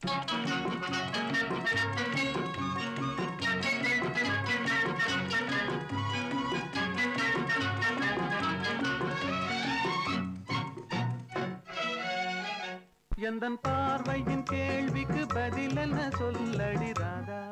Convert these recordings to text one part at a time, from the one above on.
எந்தன் பார்வையின் கேள்விக்கு பதில் என்ன சொல்லடி ராதா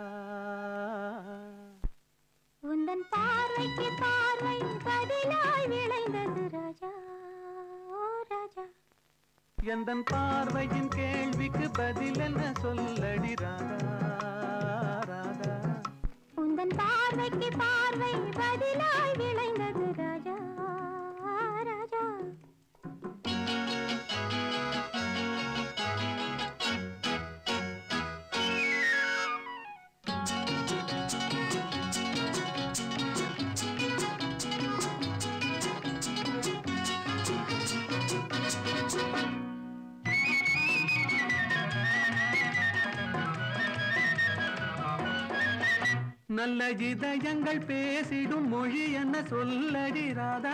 உந்தன் பார்வைக்கு பார்வை பதிலாய் விளைந்தது ராஜா ஓ ராஜா எந்தன் பார்வையின் கேள்விக்கு பதில் என்ன சொல்லடி ராதா ராதா உந்தன் பார்வைக்கு பார்வை பதிலாய் விளைந்தது ராஜா ராஜா நல்ல இதயங்கள் பேசிடும் மொழி என்ன சொல்லடி ராதா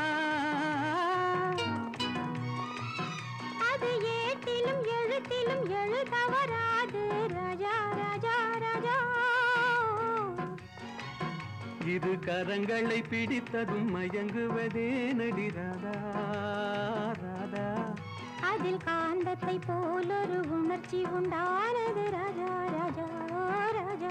அது ஏட்டிலும் எழுத்திலும் எழுத வராது ராஜா ராஜா ராஜா இரு கரங்களை பிடித்ததும் மயங்குவதே நடி ராதா ராதா அதில் காந்தத்தை போலொரு உணர்ச்சி உண்டானது ராஜா ராஜா ராஜா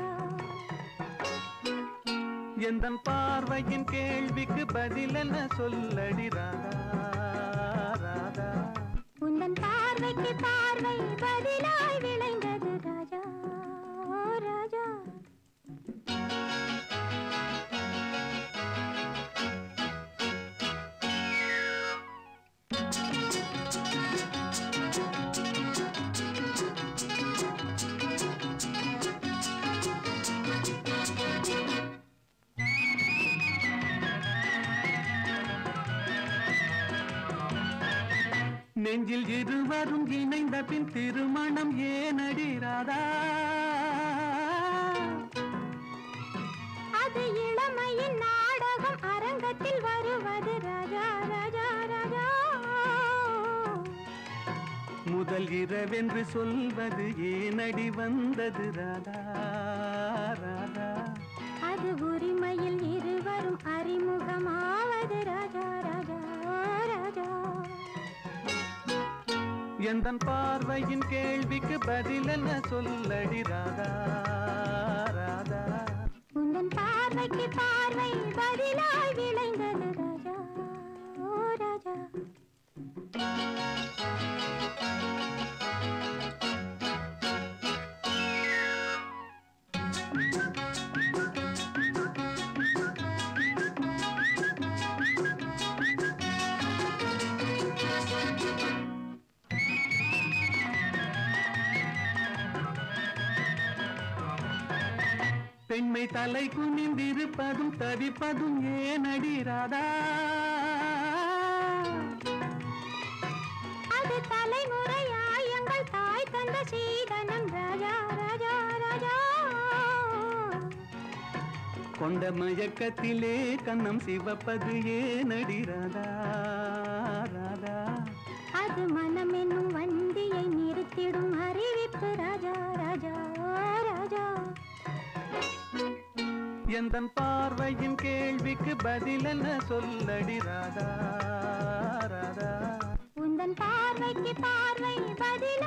எந்தன் பார்வையின் கேள்விக்கு பதில் என்ன சொல்லடி ராதா ராதா உந்தன் பார்வைக்கு பார்வை பதிலாய் விளைந்தது ராஜா ஓ ராஜா நெஞ்சில் இருவரும் இணைந்த பின் திருமணம் ஏனடி ராதா அது இளமையின் நாடகம் அரங்கத்தில் வருவது ராஜா ராஜா ராஜா முதல் இரவென்று சொல்வது ஏனடி வந்தது ராதா ராதா அது உரிமையில் இருவரும் அறிமுகமாவது ராஜா ராஜா ராஜா எந்தன் பார்வையின் கேள்விக்கு பதில் என்ன சொல்லடி ராதா ராதா உந்தன் பார்வைக்கு பார்வை பதிலாய் விளைந்தது ராஜா ஓ ராஜா பெண்மை தலை குனிந்திருப்பதும் தவிப்பதும் ஏனடி ராதா அது தலைமுறையாய் எங்கள் தாய் தந்த சீதனம் ராஜா ராஜா ராஜா கொண்ட மயக்கத்திலே கண்ணம் சிவப்பது ஏனடி ராதா ராதா அது மனம் என்னும் வண்டியை நிறுத்திடும் அறிவிப்பு ராஜா ராஜா ராஜா எந்தன் பார்வையின் கேள்விக்கு பதில் என்ன சொல்லடி ராதா ராதா உந்தன் பார்வைக்கு பார்வை பதில